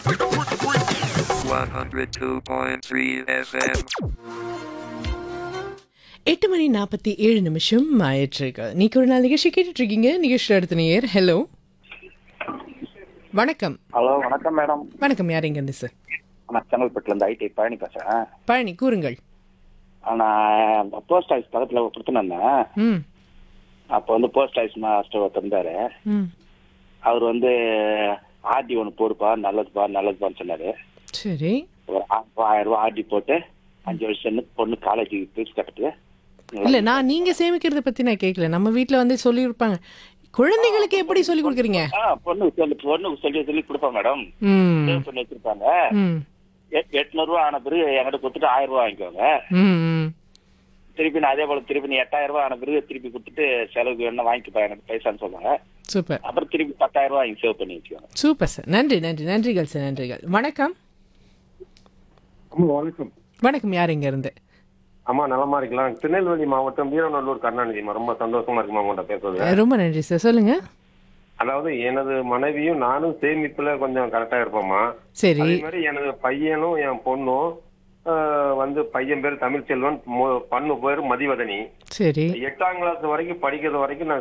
102.3 FM. எட்டு மணி நாற்பத்தி ஏழு நிமிஷம் ஆயிற்றுக்கு நீக்கு ஒரு நாள் நிகழ்ச்சி கேட்டுட்டு இருக்கீங்க நிகழ்ச்சி அடுத்த நேயர் ஹலோ வணக்கம் ஹலோ வணக்கம் மேடம் வணக்கம் யார் இருந்து சார் நான் செங்கல்பட்டுல இருந்து ஐடி பழனி பேசுறேன் பழனி கூறுங்கள் நான் போஸ்ட் ஆஃபீஸ் பக்கத்துல கொடுத்துருந்தேன் ம் அப்போ வந்து போஸ்ட் ஆஃபீஸ் மாஸ்டர் ஒருத்தர் இருந்தாரு ம் அவர் வந்து ஆர்டி ஒன்று போடுப்பா நல்லதுப்பா நல்லதுப்பான்னு சொன்னாரு சரி ஒரு ஆ- ஆயிரம் ரூபாய் ஆர்டி போட்டு அஞ்சு வருஷம் பொண்ணு காலேஜுக்கு ஃபீஸ் கட்டுறது இல்ல நான் நீங்க சேமிக்கிறத பத்தி நான் கேட்கல நம்ம வீட்ல வந்து சொல்லி இருப்பாங்க குழந்தைங்களுக்கு எப்படி சொல்லி கொடுக்குறீங்க ஆ பொண்ணு சொல்லி பொண்ணுக்கு சொல்லி சொல்லி கொடுப்பேன் மேடம் ம் சேவ் பண்ணி வச்சிருப்பாங்க ம் எ- எட்நூறு ரூபா ஆன பிறகு என்கிட்ட கொடுத்துட்டு ஆயிரம் ரூபாய் வாங்கிக்குவாங்க ம் ம் திருப்பி நான் அதே போல திருப்பி நீ எட்டாயிரம் ரூபாய் ஆன பிறகு திருப்பி கொடுத்துட்டு செலவுக்கு வேணா வாங்கிக்கப்பா எனக்கு பைசான்னு சொல்லுவாங்க சூப்பர் அப்புறம் திருப்பி பத்தாயிரம் ரூபாய் வாங்கி சேவ் பண்ணி வச்சுக்கோங்க சூப்பர் சார் நன்றி நன்றி நன்றிகள் சார் நன்றிகள் வணக்கம் அம்மா வணக்கம் வணக்கம் யார் இங்க இருந்து அம்மா நலமா இருக்கலாம் திருநெல்வேலி மாவட்டம் வீரநல்லூர் கருணாநிதிமா ரொம்ப சந்தோஷமா இருக்குமா உங்கள்கிட்ட பேசுறது ரொம்ப நன்றி சார் சொல்லுங்க அதாவது எனது மனைவியும் நானும் சேமிப்புல கொஞ்சம் கரெக்டா இருப்போம்மா சரி அதே மாதிரி எனது பையனும் என் பொண்ணும் ஆஹ், வந்து பையன் பேர் தமிழ்ச்செல்வன் மு- பொண்ணு பேர் மதிவதனி சரி எட்டாம் கிளாஸ் வரைக்கும் படிக்கிறது வரைக்கும் நான்